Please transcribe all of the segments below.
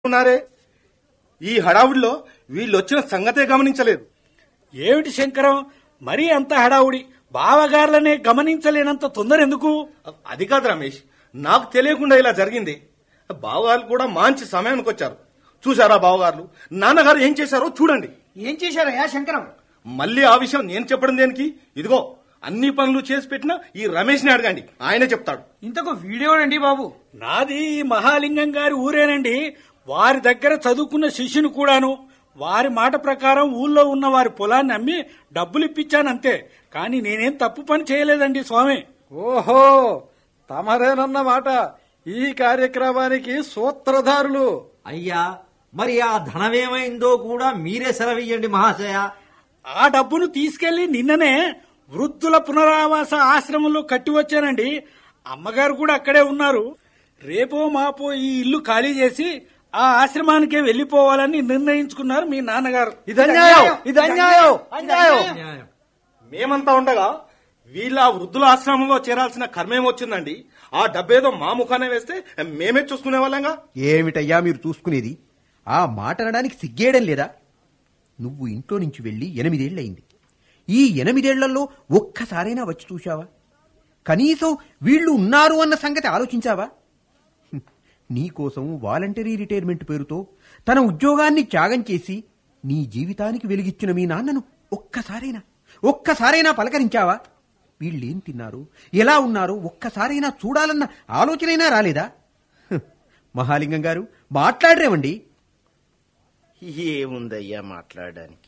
ఉన్నారే ఈ హడావుడిలో వీళ్ళొచ్చిన సంగతే గమనించలేదు ఏమిటి శంకరం మరీ అంత హడావుడి బావగారులనే గమనించలేనంత తొందర ఎందుకు అది కాదు రమేష్ నాకు తెలియకుండా ఇలా జరిగింది బావగారు కూడా మంచి సమయానికి వచ్చారు చూసారా బావగారు నాన్నగారు ఏం చేశారో చూడండి ఏం చేశారయ్యా శంకరం మళ్ళీ ఆ విషయం నేను చెప్పడం దేనికి ఇదిగో అన్ని పనులు చేసి పెట్టినా ఈ రమేష్ని అడగండి ఆయనే చెప్తాడు ఇంతకు వీడియోనండి బాబు నాది ఈ మహాలింగం గారి ఊరేనండి వారి దగ్గర చదువుకున్న శిష్యుని కూడాను వారి మాట ప్రకారం ఊళ్ళో ఉన్న వారి పొలాన్ని అమ్మి డబ్బులు ఇప్పించానంతే కానీ నేనేం తప్పు పని చేయలేదండి స్వామి ఓహో తమరేనన్నమాట ఈ కార్యక్రమానికి సూత్రధారులు అయ్యా మరి ఆ ధనమేమైందో కూడా మీరే సెలవియ్యండి మహాశయ ఆ డబ్బును తీసుకెళ్లి నిన్ననే వృద్ధుల పునరావాస ఆశ్రమంలో కట్టి వచ్చానండి అమ్మగారు కూడా అక్కడే ఉన్నారు రేపో మాపో ఈ ఇల్లు ఖాళీ చేసి ఆ ఆశ్రమానికే వెళ్లిపోవాలని నిర్ణయించుకున్నారు మీ నాన్నగారు ఇది అన్యాయం ఇది అన్యాయం అన్యాయం న్యాయం. మేమంతా ఉండగా వీళ్ళ ఆ వృద్ధుల ఆశ్రమంలో చేరాల్సిన కర్మేమొచ్చిందండి ఆ డబ్బేదో మా ముఖానే వేస్తే మేమే చూసుకునే వాళ్ళంగా ఏమిటయ్యా మీరు చూసుకునేది ఆ మాట అనడానికి సిగ్గేయడం లేదా నువ్వు ఇంట్లో నుంచి వెళ్ళి ఎనిమిదేళ్లయింది ఈ ఎనిమిదేళ్లలో ఒక్కసారైనా వచ్చి చూశావా కనీసం వీళ్ళు ఉన్నారు అన్న సంగతి ఆలోచించావా హ్మ్. నీకోసం వాలంటరీ రిటైర్మెంట్ పేరుతో తన ఉద్యోగాన్ని త్యాగం చేసి నీ జీవితానికి వెలిగిచ్చిన మీ నాన్నను ఒక్కసారైనా ఒక్కసారైనా పలకరించావా వీళ్ళేం తిన్నారు ఎలా ఉన్నారో ఒక్కసారైనా చూడాలన్న ఆలోచనైనా రాలేదా హ్మ్. మహాలింగం గారు మాట్లాడరేమండి ఏముందయ్యా మాట్లాడడానికి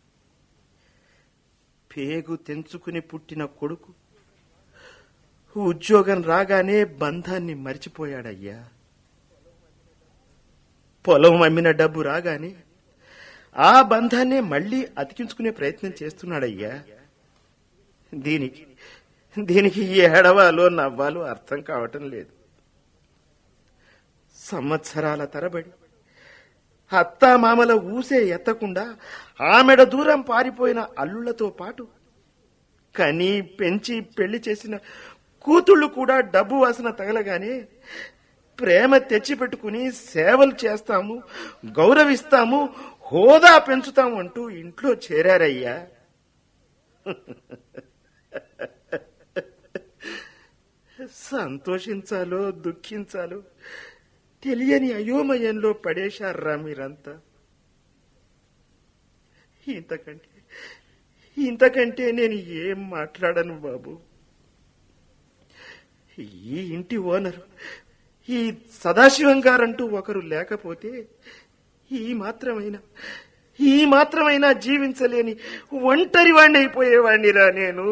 పేగు తెంచుకుని పుట్టిన కొడుకు ఉద్యోగం రాగానే బంధాన్ని మర్చిపోయాడయ్యా పొలం అమ్మిన డబ్బు రాగానే ఆ బంధాన్నే మళ్ళీ అతికించుకునే ప్రయత్నం చేస్తున్నాడయ్యా దీనికి దీనికి ఏడవాలో నవ్వాలో అర్థం కావటం లేదు సంవత్సరాల తరబడి అత్తామామల ఊసే ఎత్తకుండా ఆమెడ దూరం పారిపోయిన అల్లుళ్లతో పాటు కని పెంచి పెళ్లి చేసిన కూతుళ్ళు కూడా డబ్బు వాసన తగలగానే ప్రేమ తెచ్చిపెట్టుకుని సేవలు చేస్తాము గౌరవిస్తాము హోదా పెంచుతాము అంటూ ఇంట్లో చేరారయ్యా సంతోషించాలో దుఃఖించాలో తెలియని అయోమయంలో పడేశారా మీరంతా ఇంతకంటే ఇంతకంటే నేను ఏం మాట్లాడను బాబు ఈ ఇంటి ఓనరు ఈ సదాశివం గారంటూ ఒకరు లేకపోతే ఈ మాత్రమైనా ఈ మాత్రమైనా జీవించలేని ఒంటరి వాణ్ణి అయిపోయేవాణ్ణిరా నేను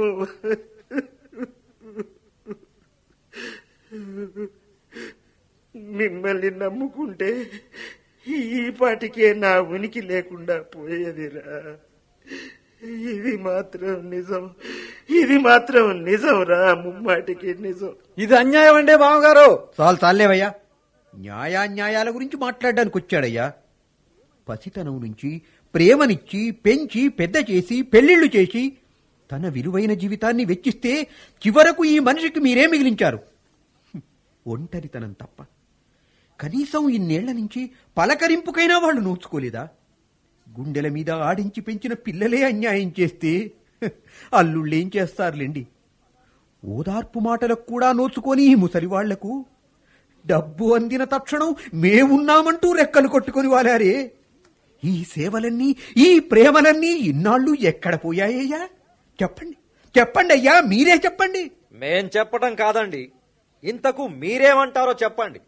మిమ్మల్ని నమ్ముకుంటే ఈ పాటికే నా ఉనికి లేకుండా పోయేదిరా ఇది మాత్రం నిజం ఇది మాత్రం నిజం రా ముమ్మాటికి నిజం ఇది అన్యాయం అండి మామగారు చాలు చాలేవయ్యా న్యాయాన్యాయాల గురించి మాట్లాడడానికి వచ్చాడయ్యా పసితనం నుంచి ప్రేమనిచ్చి పెంచి పెద్ద చేసి పెళ్లిళ్లు చేసి తన విలువైన జీవితాన్ని వెచ్చిస్తే చివరకు ఈ మనిషికి మీరే మిగిలించారు హ్మ్. ఒంటరితనం తప్ప కనీసం ఇన్నేళ్ల నుంచి పలకరింపుకైనా వాళ్ళు నోచుకోలేదా గుండెల మీద ఆడించి పెంచిన పిల్లలే అన్యాయం చేస్తే హ్, అల్లుళ్ళేం చేస్తారులేండి ఓదార్పు మాటలకు కూడా నోచుకొని ఈ ముసలివాళ్లకు డబ్బు అందిన తక్షణం మేమున్నామంటూ రెక్కలు కొట్టుకొని వాలారే ఈ సేవలన్నీ ఈ ప్రేమలన్నీ ఇన్నాళ్ళు ఎక్కడ పోయాయ్యా చెప్పండి చెప్పండి అయ్యా మీరే చెప్పండి మేం చెప్పటం కాదండి ఇంతకు మీరేమంటారో చెప్పండి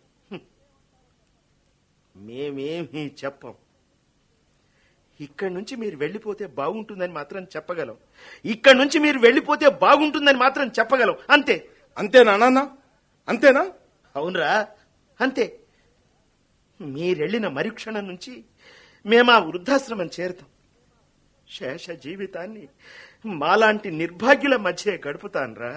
మేమేమీ చెప్పం ఇక్కడి నుంచి మీరు వెళ్ళిపోతే బాగుంటుందని మాత్రం చెప్పగలం ఇక్కడి నుంచి మీరు వెళ్ళిపోతే బాగుంటుందని మాత్రం చెప్పగలం అంతే అంతేనా నాన్న అంతేనా అవునరా అంతే మీరెళ్ళిన మరుక్షణం నుంచి మేము ఆ వృద్ధాశ్రమం చేరుతాం శేష జీవితాన్ని మాలాంటి నిర్భాగ్యుల మధ్య గడుపుతాన్రా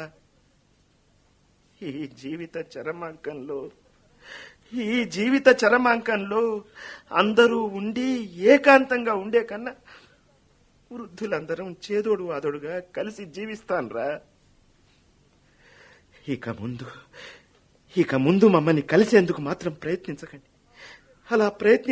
ఈ జీవిత చరమాంకంలో ఈ జీవిత చరమాంకంలో అందరూ ఉండి ఏకాంతంగా ఉండే కన్నా వృద్ధులందరం చేదోడు వాదోడుగా కలిసి జీవిస్తాన్రా ఇక ముందు ఇక ముందు మమ్మల్ని కలిసేందుకు మాత్రం ప్రయత్నించకండి అలా ప్రయత్ని